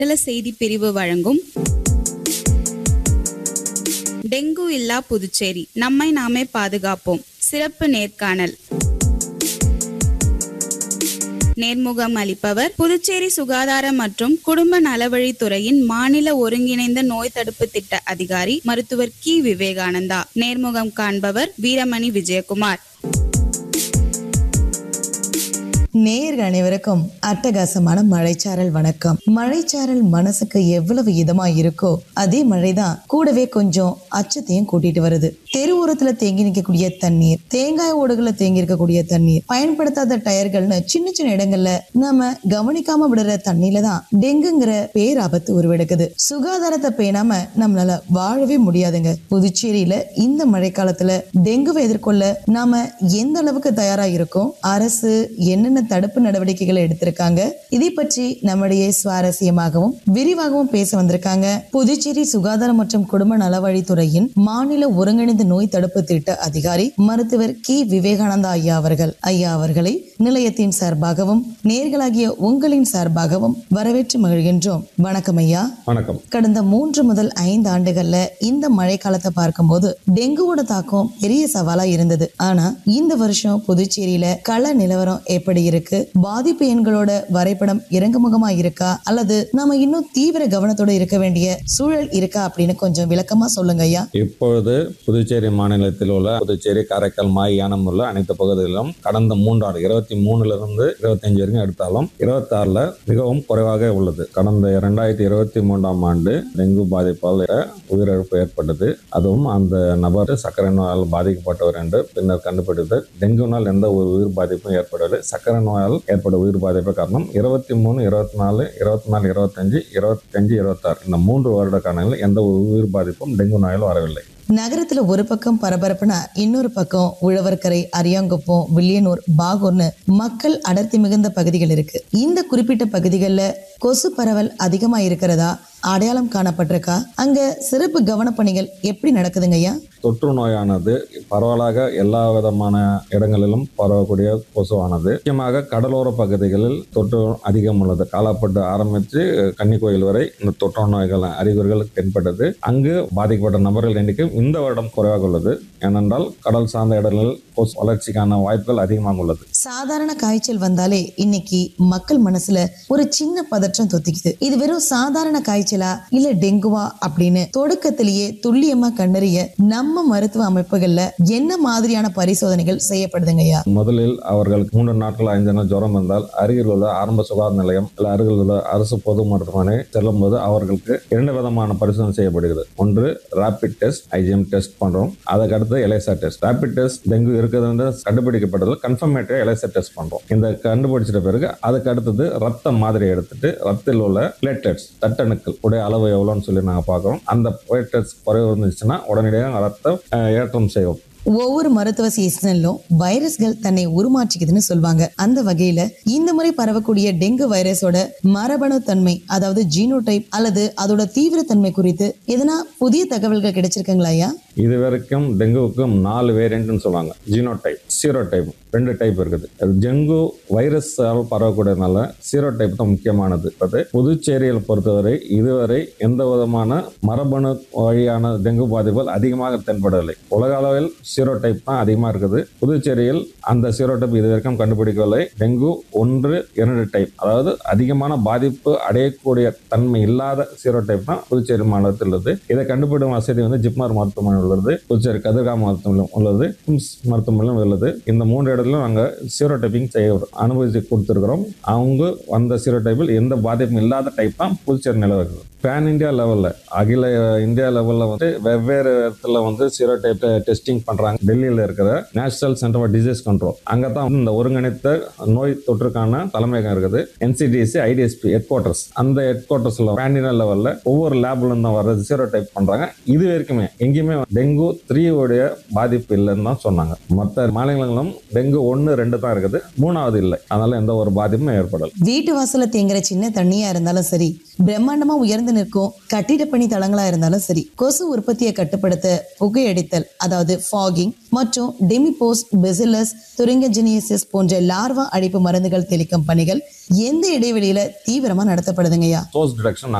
மண்டல செய்தி பிரிவு வழங்கும் டெங்கு இல்லா புதுச்சேரி நம்மை நாமே பாதுகாப்போம் சிறப்பு நேர்காணல் நேர்முகம் அளிப்பவர் புதுச்சேரி சுகாதார மற்றும் குடும்ப நலவழித்துறையின் மாநில ஒருங்கிணைந்த நோய் தடுப்பு திட்ட அதிகாரி மருத்துவர் கி விவேகானந்தா நேர்முகம் காண்பவர் வீரமணி விஜயகுமார் நேயர்கள் அனைவருக்கும் அட்டகாசமான மழைச்சாரல் வணக்கம் மழைச்சாரல் மனசுக்கு எவ்வளவு இதமா இருக்கோ அதே மழைதான் கூடவே கொஞ்சம் அச்சத்தையும் கூட்டிட்டு வருது தெரு ஓரத்துல தேங்கி நிற்கக்கூடிய தண்ணீர் தேங்காய் ஓடுகள்ல தேங்கி இருக்கக்கூடிய தண்ணீர் பயன்படுத்தாத டயர்கள்னு சின்ன சின்ன இடங்கள்ல நாம கவனிக்காம விடுற தண்ணியில தான் டெங்குங்கிற பேராபத்து உருவெடுக்குது சுகாதாரத்தை பேணாம நம்மளால வாழவே முடியாதுங்க புதுச்சேரியில இந்த மழைக்காலத்துல டெங்குவை எதிர்கொள்ள நாம எந்த அளவுக்கு தயாரா இருக்கோம் அரசு என்னென்ன தடுப்பு நடவடிக்கைகளை எடுத்திருக்காங்க இதை பற்றி நம்முடைய சுவாரஸ்யமாகவும் விரிவாகவும் பேச வந்திருக்காங்க புதுச்சேரி சுகாதாரம் மற்றும் குடும்ப நலவழித்துறையின் மாநில ஒருங்கிணைந்த நோய் தடுப்பு திட்ட அதிகாரி மருத்துவர் கி விவேகானந்தா ஐயா அவர்கள் ஐயா அவர்களை நிலையத்தின் சார்பாகவும் நேர்களாகிய உங்களின் சார்பாகவும் வரவேற்று மகிழ்கின்றோம் வணக்கம் ஐயா வணக்கம் கடந்த மூன்று முதல் ஐந்து ஆண்டுகள்ல இந்த மழைக்காலத்தை பார்க்கும்போது டெங்குவோட தாக்கம் பெரிய சவாலா இருந்தது ஆனா இந்த வருஷம் புதுச்சேரியில கள நிலவரம் எப்படி இருக்கு பாதிப்பு எண்களோட வரைபடம் இறங்குமுகமா இருக்கா அல்லது நாம இன்னும் தீவிர கவனத்தோட இருக்க வேண்டிய சூழல் இருக்கா அப்படின்னு கொஞ்சம் விளக்கமா சொல்லுங்க ஐயா இப்பொழுது புதுச்சேரி மாநிலத்தில் உள்ள புதுச்சேரி காரைக்கால் மாய் யானம் உள்ள அனைத்து பகுதிகளிலும் கடந்த மூன்றாண்டு இருபத்தி மூணுல இருந்து இருபத்தஞ்சு வரைக்கும் எடுத்தாலும் இருபத்தாறுல மிகவும் குறைவாக உள்ளது கடந்த இரண்டாயிரத்தி இருபத்தி மூன்றாம் ஆண்டு டெங்கு பாதிப்பால் உயிரிழப்பு ஏற்பட்டது அதுவும் அந்த நபர் சர்க்கரை நோயால் பாதிக்கப்பட்டவர் என்று பின்னர் கண்டுபிடித்து டெங்குனால் எந்த ஒரு உயிர் பாதிப்பும் ஏற்படவில்லை சர்க்கரை நோயால் ஏற்பட உயிர் பாதிப்பு காரணம் இருபத்தி மூணு இருபத்தி நாலு இருபத்தி நாலு இருபத்தஞ்சு இருபத்தஞ்சு இருபத்தாறு இந்த மூன்று வருட காலங்களில் எந்த ஒரு உயிர் பாதிப்பும் டெங்கு நோயால் வரவில்லை நகரத்துல ஒரு பக்கம் பரபரப்புனா இன்னொரு பக்கம் உழவர்கரை அரியாங்குப்பம் வில்லியனூர் பாகூர்னு மக்கள் அடர்த்தி மிகுந்த பகுதிகள் இருக்கு இந்த குறிப்பிட்ட பகுதிகளில் கொசு பரவல் அதிகமா இருக்கிறதா அடையாளம் காணப்பட்டிருக்கா அங்க சிறப்பு கவனப்பணிகள் எப்படி நடக்குதுங்க ஐயா தொற்று நோயானது பரவலாக எல்லா விதமான இடங்களிலும் பரவக்கூடிய கொசுவானது முக்கியமாக கடலோர பகுதிகளில் தொற்று அதிகம் உள்ளது காலாப்பட்டு ஆரம்பித்து கன்னிக்கோயில் வரை இந்த தொற்று நோய்கள் அறிகுறிகள் தென்பட்டது அங்கு பாதிக்கப்பட்ட நபர்கள் எண்ணிக்கை இந்த வருடம் குறைவாக உள்ளது ஏனென்றால் கடல் சார்ந்த இடங்களில் கொசு வளர்ச்சிக்கான வாய்ப்புகள் அதிகமாக உள்ளது சாதாரண காய்ச்சல் வந்தாலே இன்னைக்கு மக்கள் மனசுல ஒரு சின்ன பதற்றம் தொத்திக்குது இது வெறும் சாதாரண காய்ச்சலா இல்ல டெங்குவா அப்படின்னு தொடக்கத்திலேயே துல்லியமா கண்டறிய நம்ம மருத்துவ அமைப்புகள்ல என்ன மாதிரியான பரிசோதனைகள் செய்யப்படுதுங்க ஐயா முதலில் அவர்கள் மூன்று நாட்கள் ஐந்து நாள் ஜுரம் இருந்தால் அருகில் உள்ள ஆரம்ப சுகாதார நிலையம் அல்ல அருகில் உள்ள அரசு பொது மருத்துவமனை செல்லும் போது அவர்களுக்கு இரண்டு விதமான பரிசோதனை செய்யப்படுகிறது ஒன்று ரேபிட் டெஸ்ட் ஐஜிஎம் டெஸ்ட் பண்றோம் அதுக்கு அடுத்து ELISA test rapid test dengue இருக்குது வந்து கண்டுபிடிக்கப்பட்டது கன்ஃபர்மேட்டரி எலைசா டெஸ்ட் பண்றோம் இந்த கண்டுபிடிச்சிட்ட பிறகு அதுக்கு அடுத்தது ரத்த மாதிரி எடுத்துட்டு ரத்தில் உள்ள பிளேட்லெட்ஸ் தட்டணுக்கள் உடைய அளவு எவ்வளோன்னு சொல்லி நாங்கள் பார்க்குறோம் அந்த பிளேட்லெட்ஸ் குறைவு இருந்துச்சுன்னா உடனடியாக ரத்தம் அஹ், ஏற்றம் செய்வோம் ஒவ்வொரு மருத்துவ சீசனிலும் வைரஸ்கள் தன்னை உருமாற்றிக்குதுன்னு சொல்லுவாங்க அந்த வகையில இந்த முறை பரவக்கூடிய டெங்கு வைரஸோட மரபணு தன்மை அதாவது ஜீனோடைப் அல்லது அதோட தீவிரத்தன்மை குறித்து எதனா புதிய தகவல்கள் கிடைச்சிருக்குங்களா ஐயா இது வரைக்கும் டெங்குவுக்கும் நாலு வேரியன்ட்னு சொல்லுவாங்க ஜீனோடைப் சீரோ டைப் ரெண்டு டைப் இருக்குது அது டெங்கு வைரஸால் பரவக்கூடியதுனால சீரோ டைப் தான் முக்கியமானது அது புதுச்சேரியில் பொறுத்தவரை இதுவரை எந்த விதமான மரபணு வழியான டெங்கு பாதிப்புகள் அதிகமாக தென்படவில்லை உலக அளவில் சீரோ டைப் தான் அதிகமாக இருக்குது புதுச்சேரியில் அந்த சீரோ டைப் இது வரைக்கும் கண்டுபிடிக்கவில்லை டெங்கு ஒன்று இரண்டு டைப் அதாவது அதிகமான பாதிப்பு அடையக்கூடிய தன்மை இல்லாத சீரோ டைப் தான் புதுச்சேரி மாநிலத்தில் உள்ளது இதை கண்டுபிடிக்கும் வசதி வந்து ஜிப்மர் மருத்துவமனை உள்ளது புதுச்சேரி கதிர்காம மருத்துவமனையும் உள்ளது கிம்ஸ் மருத்துவமனையும் உள்ளது இந்த மூன்று இடத்துலையும் நாங்கள் சீரோ டைப்பிங் செய்ய அனுமதிச்சு கொடுத்துருக்குறோம் அவங்க அந்த சீரோ டைப்பில் எந்த பாதிப்பும் இல்லாத டைப் தான் புதுச்சேரி நிலவரது பேன் இந்தியா லெவலில் அகில இந்தியா லெவலில் வந்து வெவ்வேறு இடத்துல வந்து சீரோ டைப் டெஸ்டிங் பண்ணுறாங்க டெல்லியில் இருக்கிற National Centre for Disease Control அங்கே தான் வந்து இந்த ஒருங்கிணைத்த நோய் தொற்றுக்கான தலைமையகம் இருக்குது என்சிடிஎஸ்சி ஐடிஎஸ்பி ஹெட் குவார்ட்டர்ஸ் அந்த ஹெட் குவார்ட்டர்ஸில் பேன் இந்தியா லெவலில் ஒவ்வொரு லேப்ல இருந்து வர சீரோ டைப் பண்ணுறாங்க இது வரைக்குமே எங்கேயுமே டெங்கு த்ரீ உடைய பாதிப்பு இல்லைன்னு தான் சொன்னாங்க மற்ற மாநிலங்களும் டெங்கு ஒன்று ரெண்டு தான் இருக்குது மூணாவது இல்லை அதனால எந்த ஒரு பாதிப்பும் ஏற்படல வீட்டு வாசல்ல தேங்குற சின்ன தண்ணியா இருந்தாலும் சரி பிரம்மாண்டமா உயர்ந்து நிற்கும் கட்டிட பணி தளங்களா இருந்தாலும் சரி கொசு உற்பத்தியை கட்டுப்படுத்த புகையடித்தல் அதாவது ஃபாகிங் மற்றும் டெமிபோஸ் பெசிலஸ் துரிங்கஜினியசிஸ் போன்ற லார்வா அழிப்பு மருந்துகள் தெளிக்கும் பணிகள் எந்த இடைவெளியில தீவிரமா நடத்தப்படுதுங்கய்யா சோர்ஸ் டிடக்ஷன்